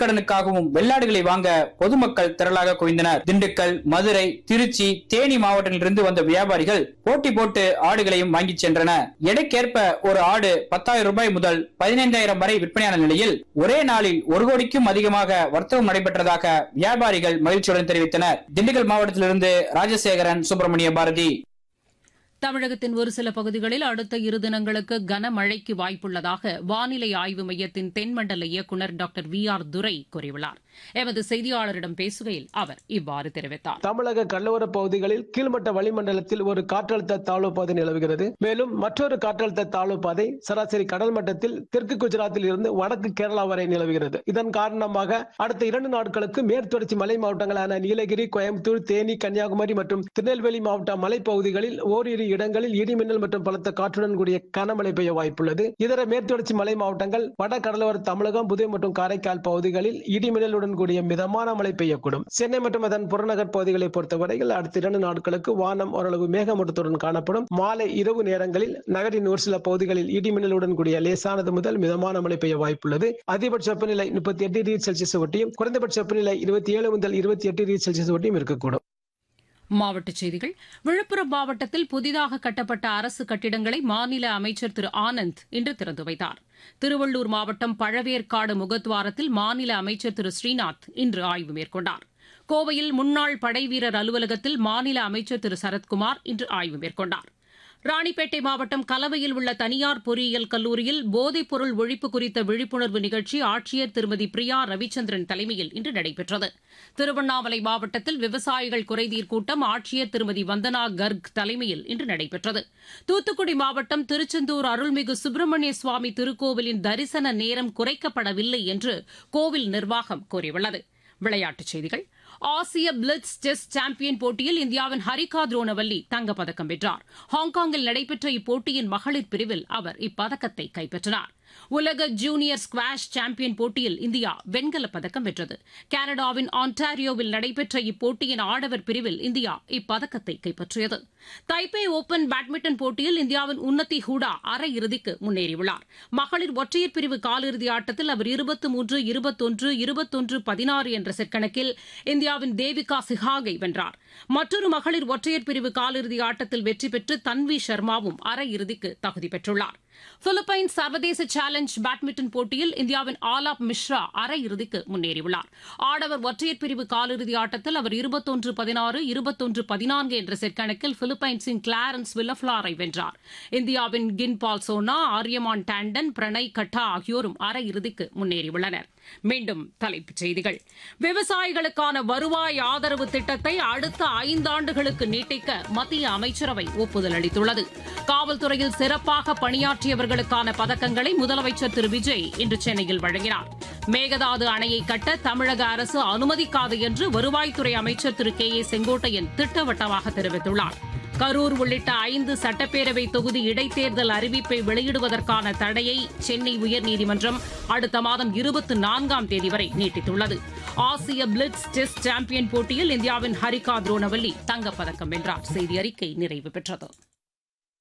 நேர்கடனுக்காகவும் வெள்ளாடுகளை வாங்க பொதுமக்கள் திரளாக குவிந்தனர் திண்டுக்கல் மதுரை திருச்சி தேனி மாவட்டத்திலிருந்து வந்த வியாபாரிகள் போட்டி போட்டு ஆடுகளையும் வாங்கிச் சென்றனர் எடைக்கேற்ப ஒரு ஆடு பத்தாயிரம் ரூபாய் முதல் பதினைந்தாயிரம் வரை விற்பனையான நிலையில் ஒரே நாளில் ஒரு கோடிக்கும் அதிகமாக வர்த்தகம் நடைபெற்றதாக வியாபாரிகள் மகிழ்ச்சியுடன் தெரிவித்தனர் திண்டுக்கல் மாவட்டத்திலிருந்து ராஜசேகரன் சுப்பிரமணிய பாரதி தமிழகத்தின் ஒரு சில பகுதிகளில் அடுத்த இரு தினங்களுக்கு கனமழைக்கு வாய்ப்புள்ளதாக வானிலை ஆய்வு மையத்தின் தென்மண்டல இயக்குநர் டாக்டர் வி ஆர் துரை கூறியுள்ளார் எமது செய்தியாளரிடம் பேசுகையில் அவர் இவ்வாறு தெரிவித்தார் தமிழக கடலோர பகுதிகளில் கீழ்மட்ட வளிமண்டலத்தில் ஒரு காற்றழுத்த தாழ்வு பாதை நிலவுகிறது மேலும் மற்றொரு காற்றழுத்த தாழ்வு பாதை சராசரி கடல் மட்டத்தில் தெற்கு குஜராத்தில் இருந்து வடக்கு கேரளா வரை நிலவுகிறது இதன் காரணமாக அடுத்த இரண்டு நாட்களுக்கு மேற்தொடர்ச்சி மலை மாவட்டங்களான நீலகிரி கோயம்புத்தூர் தேனி கன்னியாகுமரி மற்றும் திருநெல்வேலி மாவட்ட மலைப்பகுதிகளில் ஓரிரு இடங்களில் இடிமின்னல் மற்றும் பலத்த காற்றுடன் கூடிய கனமழை பெய்ய வாய்ப்புள்ளது இதர மேற்தொடர்ச்சி மலை மாவட்டங்கள் வட கடலோர தமிழகம் புதுவை மற்றும் காரைக்கால் பகுதிகளில் இடிமின்னலுடன் கூடிய மிதமான மழை பெய்யக்கூடும் சென்னை மற்றும் அதன் புறநகர் பகுதிகளை பொறுத்தவரையில் அடுத்த இரண்டு நாட்களுக்கு வானம் ஓரளவு மேகமூட்டத்துடன் காணப்படும் மாலை இரவு நேரங்களில் நகரின் ஒரு சில பகுதிகளில் இடிமின்னலுடன் கூடிய லேசானது முதல் மிதமான மழை பெய்ய வாய்ப்புள்ளது அதிகபட்ச வெப்பநிலை முப்பத்தி எட்டு டிகிரி செல்சியஸ் ஒட்டியும் குறைந்தபட்ச வெப்பநிலை இருபத்தி ஏழு முதல் இருபத்தி எட்டு டிகிரி செல்சியஸ் ஒட்டியும் இருக்கக்கூடும் மாவட்டச் செய்திகள் விழுப்புரம் மாவட்டத்தில் புதிதாக கட்டப்பட்ட அரசு கட்டிடங்களை மாநில அமைச்சர் திரு ஆனந்த் இன்று திறந்து வைத்தார் திருவள்ளூர் மாவட்டம் பழவேற்காடு முகத்வாரத்தில் மாநில அமைச்சர் திரு ஸ்ரீநாத் இன்று ஆய்வு மேற்கொண்டார் கோவையில் முன்னாள் படைவீரர் அலுவலகத்தில் மாநில அமைச்சர் திரு சரத்குமார் இன்று ஆய்வு மேற்கொண்டார் ராணிப்பேட்டை மாவட்டம் கலவையில் உள்ள தனியார் பொறியியல் கல்லூரியில் போதைப் பொருள் ஒழிப்பு குறித்த விழிப்புணர்வு நிகழ்ச்சி ஆட்சியர் திருமதி பிரியா ரவிச்சந்திரன் தலைமையில் இன்று நடைபெற்றது திருவண்ணாமலை மாவட்டத்தில் விவசாயிகள் குறைதீர் கூட்டம் ஆட்சியர் திருமதி வந்தனா கர்க் தலைமையில் இன்று நடைபெற்றது தூத்துக்குடி மாவட்டம் திருச்செந்தூர் அருள்மிகு சுப்பிரமணிய சுவாமி திருக்கோவிலின் தரிசன நேரம் குறைக்கப்படவில்லை என்று கோவில் நிர்வாகம் கூறியுள்ளது விளையாட்டுச் செய்திகள் ஆசிய பிளிட்ஸ் செஸ் சாம்பியன் போட்டியில் இந்தியாவின் ஹரிகா துரோனவல்லி தங்கப்பதக்கம் வென்றார் ஹாங்காங்கில் நடைபெற்ற இப்போட்டியின் மகளிர் பிரிவில் அவர் இப்பதக்கத்தை கைப்பற்றினார் உலக ஜூனியர் ஸ்குவாஷ் சாம்பியன் போட்டியில் இந்தியா வெண்கலப் பதக்கம் வென்றது கனடாவின் ஆன்டாரியோவில் நடைபெற்ற இப்போட்டியின் ஆடவர் பிரிவில் இந்தியா இப்பதக்கத்தை கைப்பற்றியது தைப்பே ஓபன் பேட்மிண்டன் போட்டியில் இந்தியாவின் உன்னதி ஹூடா அரையிறுதிக்கு முன்னேறியுள்ளார் மகளிர் ஒற்றையர் பிரிவு காலிறுதி ஆட்டத்தில் அவர் இருபத்தி மூன்று இருபத்தொன்று இருபத்தொன்று பதினாறு என்ற செட் கணக்கில் இந்தியாவின் தேவிகா சிஹாகை வென்றார் மற்றொரு மகளிர் ஒற்றையர் பிரிவு காலிறுதி ஆட்டத்தில் வெற்றி பெற்று தன்வி சர்மாவும் அரையிறுதிக்கு தகுதி பெற்றுள்ளார் பிலிப்பைன்ஸ் சர்வதேச சேலஞ்ச் பேட்மிண்டன் போட்டியில் இந்தியாவின் ஆலாப் மிஸ்ரா அரையிறுதிக்கு முன்னேறியுள்ளார் ஆடவர் ஒற்றையர் பிரிவு காலிறுதி ஆட்டத்தில் அவர் இருபத்தொன்று பதினாறு இருபத்தொன்று பதினான்கு என்ற செட் கணக்கில் பிலிப்பைன்ஸின் கிளாரன்ஸ் வில்லஃபிளாரை வென்றார் இந்தியாவின் கின் பால் சோனா ஆரியமான் டாண்டன் பிரணய் கட்டா ஆகியோரும் அரையிறுதிக்கு முன்னேறியுள்ளனர் மீண்டும் தலைப்புச் செய்திகள் விவசாயிகளுக்கான வருவாய் ஆதரவு திட்டத்தை அடுத்த ஐந்தாண்டுகளுக்கு நீட்டிக்க மத்திய அமைச்சரவை ஒப்புதல் அளித்துள்ளது காவல்துறையில் சிறப்பாக பணியாற்றியவர்களுக்கான பதக்கங்களை முதலமைச்சர் திரு விஜய் இன்று சென்னையில் வழங்கினார் மேகதாது அணையை கட்ட தமிழக அரசு அனுமதிக்காது என்று வருவாய்த்துறை அமைச்சர் திரு கே ஏ செங்கோட்டையன் திட்டவட்டமாக தெரிவித்துள்ளார் கரூர் உள்ளிட்ட ஐந்து சட்டப்பேரவை தொகுதி இடைத்தேர்தல் அறிவிப்பை வெளியிடுவதற்கான தடையை சென்னை உயர்நீதிமன்றம் அடுத்த மாதம் இருபத்தி நான்காம் தேதி வரை நீட்டித்துள்ளது ஆசிய பிளிட்ஸ் டெஸ்ட் சாம்பியன் போட்டியில் இந்தியாவின் ஹரிகா துரோனவல்லி தங்கப்பதக்கம் வென்றார் செய்தி அறிக்கை நிறைவு பெற்றது